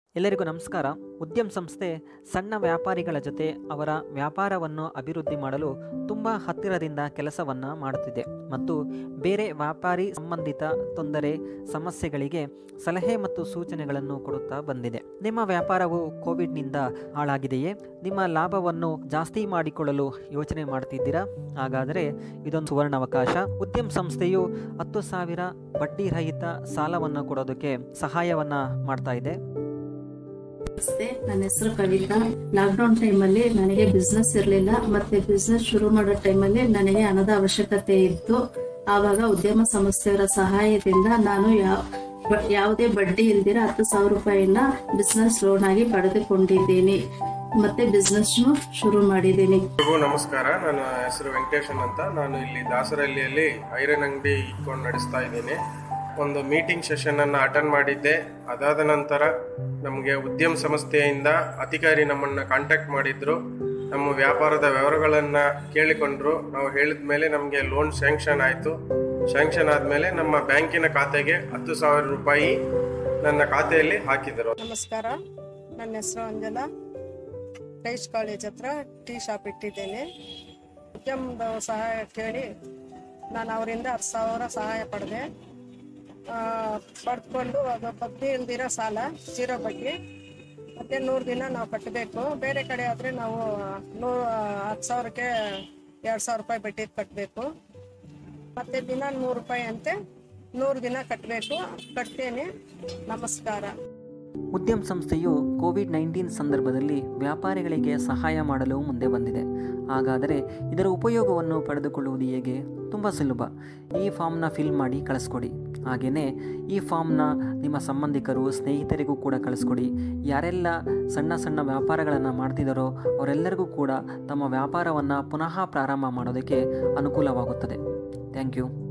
ಎಲ್ಲರಿಗೂ ನಮಸ್ಕಾರ ಉದ್ಯಮ್ ಸಂಸ್ಥೆ ಸಣ್ಣ ವ್ಯಾಪಾರಿಗಳ ಜೊತೆ ಅವರ ವ್ಯಾಪಾರವನ್ನು ಅಭಿವೃದ್ಧಿ ಮಾಡಲು ತುಂಬ ಹತ್ತಿರದಿಂದ ಕೆಲಸವನ್ನು ಮಾಡುತ್ತಿದೆ ಮತ್ತು ಬೇರೆ ವ್ಯಾಪಾರಿ ಸಂಬಂಧಿತ ತೊಂದರೆ ಸಮಸ್ಯೆಗಳಿಗೆ ಸಲಹೆ ಮತ್ತು ಸೂಚನೆಗಳನ್ನು ಕೊಡುತ್ತಾ ಬಂದಿದೆ ನಿಮ್ಮ ವ್ಯಾಪಾರವು ಕೋವಿಡ್ನಿಂದ ಹಾಳಾಗಿದೆಯೇ ನಿಮ್ಮ ಲಾಭವನ್ನು ಜಾಸ್ತಿ ಮಾಡಿಕೊಳ್ಳಲು ಯೋಚನೆ ಮಾಡ್ತಿದ್ದೀರಾ ಹಾಗಾದರೆ ಇದೊಂದು ಸುವರ್ಣಾವಕಾಶ ಉದ್ಯಮ್ ಸಂಸ್ಥೆಯು ಹತ್ತು ಸಾವಿರ ಬಡ್ಡಿ ರಹಿತ ಸಾಲವನ್ನು ಕೊಡೋದಕ್ಕೆ ಸಹಾಯವನ್ನ ಮಾಡ್ತಾ ಇದೆ ನಮಸ್ತೆ ನನ್ನ ಹೆಸರು ಕವಿತಾ ಲಾಕ್ಡೌನ್ ಟೈಮಲ್ಲಿ ನನಗೆ ಬಿಸ್ನೆಸ್ ಇರಲಿಲ್ಲ ಮತ್ತೆ ಬಿಸ್ನೆಸ್ ಶುರು ಮಾಡೋ ಟೈಮಲ್ಲಿ ನನಗೆ ಹಣದ ಅವಶ್ಯಕತೆ ಇತ್ತು ಆವಾಗ ಉದ್ಯಮ ಸಂಸ್ಥೆಯವರ ಸಹಾಯದಿಂದ ನಾನು ಯಾವ ಬ- ಯಾವುದೇ ಬಡ್ಡಿ ಇಲ್ದಿರ ಹತ್ತು ಸಾವಿರ ರೂಪಾಯಿನ ಬಿಸ್ನೆಸ್ ಲೋನ್ ಆಗಿ ಪಡೆದುಕೊಂಡಿದ್ದೀನಿ ಮತ್ತೆ ಬಿಸ್ನೆಸ್ ಶುರು ಮಾಡಿದ್ದೀನಿ ಎಲ್ರಿಗೂ ನಮಸ್ಕಾರ ನನ್ನ ಹೆಸರು ವೆಂಕಟೇಶನ್ ಅಂತ ನಾನು ಇಲ್ಲಿ ದಾಸರಹಳ್ಳಿಯಲ್ಲಿ ಐರನ್ ಅಂಗಡಿ ಇಟ್ಕೊಂಡು ನಡೆಸ್ತಾ ಇದ್ದೀನಿ ಒಂದು ಮೀಟಿಂಗ್ ಸೆಷನ್ ಅನ್ನು ಅಟೆಂಡ್ ಮಾಡಿದ್ದೆ ಅದಾದ ನಂತರ ನಮಗೆ ಉದ್ಯಮ ಸಂಸ್ಥೆಯಿಂದ ಅಧಿಕಾರಿ ನಮ್ಮನ್ನು ಕಾಂಟ್ಯಾಕ್ಟ್ ಮಾಡಿದ್ರು ನಮ್ಮ ವ್ಯಾಪಾರದ ವಿವರಗಳನ್ನು ಕೇಳಿಕೊಂಡ್ರು ನಾವು ಹೇಳಿದ ಮೇಲೆ ನಮಗೆ ಲೋನ್ ಸ್ಯಾಂಕ್ಷನ್ ಆಯಿತು ಸ್ಯಾಂಕ್ಷನ್ ಆದಮೇಲೆ ನಮ್ಮ ಬ್ಯಾಂಕಿನ ಖಾತೆಗೆ ಹತ್ತು ಸಾವಿರ ರೂಪಾಯಿ ನನ್ನ ಖಾತೆಯಲ್ಲಿ ಹಾಕಿದರು ನಮಸ್ಕಾರ ನನ್ನ ಹೆಸರು ಅಂಜನಾ ಟೈಸ್ ಕಾಲೇಜ್ ಹತ್ರ ಟೀ ಶಾಪ್ ಇಟ್ಟಿದ್ದೇನೆ ಉದ್ಯಮದ ಸಹಾಯ ಕೇಳಿ ನಾನು ಅವರಿಂದ ಹತ್ತು ಸಾವಿರ ಸಹಾಯ ಪಡೆದೆ ಪಡೆದುಕೊಂಡು ಅದು ಬಡ್ಡಿ ಇಲ್ದಿರೋ ಸಾಲ ಜೀರೋ ಬಡ್ಡಿ ಮತ್ತೆ ನೂರು ದಿನ ನಾವು ಕಟ್ಟಬೇಕು ಬೇರೆ ಕಡೆ ಆದರೆ ನಾವು ನೂರು ಹತ್ತು ಸಾವಿರಕ್ಕೆ ಎರಡು ಸಾವಿರ ರೂಪಾಯಿ ಬಡ್ಡಿ ಕಟ್ಟಬೇಕು ಮತ್ತೆ ದಿನ ನೂರು ರೂಪಾಯಿ ಅಂತೆ ನೂರು ದಿನ ಕಟ್ಟಬೇಕು ಕಟ್ತೇನೆ ನಮಸ್ಕಾರ ಉದ್ಯಮ್ ಸಂಸ್ಥೆಯು ಕೋವಿಡ್ ನೈನ್ಟೀನ್ ಸಂದರ್ಭದಲ್ಲಿ ವ್ಯಾಪಾರಿಗಳಿಗೆ ಸಹಾಯ ಮಾಡಲು ಮುಂದೆ ಬಂದಿದೆ ಹಾಗಾದರೆ ಇದರ ಉಪಯೋಗವನ್ನು ಪಡೆದುಕೊಳ್ಳುವುದು ಹೇಗೆ ತುಂಬ ಸುಲಭ ಈ ಫಾರ್ಮ್ನ ಫಿಲ್ ಮಾಡಿ ಕಳಿಸ್ಕೊಡಿ ಹಾಗೆಯೇ ಈ ಫಾರ್ಮ್ನ ನಿಮ್ಮ ಸಂಬಂಧಿಕರು ಸ್ನೇಹಿತರಿಗೂ ಕೂಡ ಕಳಿಸ್ಕೊಡಿ ಯಾರೆಲ್ಲ ಸಣ್ಣ ಸಣ್ಣ ವ್ಯಾಪಾರಗಳನ್ನು ಮಾಡ್ತಿದ್ದಾರೋ ಅವರೆಲ್ಲರಿಗೂ ಕೂಡ ತಮ್ಮ ವ್ಯಾಪಾರವನ್ನು ಪುನಃ ಪ್ರಾರಂಭ ಮಾಡೋದಕ್ಕೆ ಅನುಕೂಲವಾಗುತ್ತದೆ ಥ್ಯಾಂಕ್ ಯು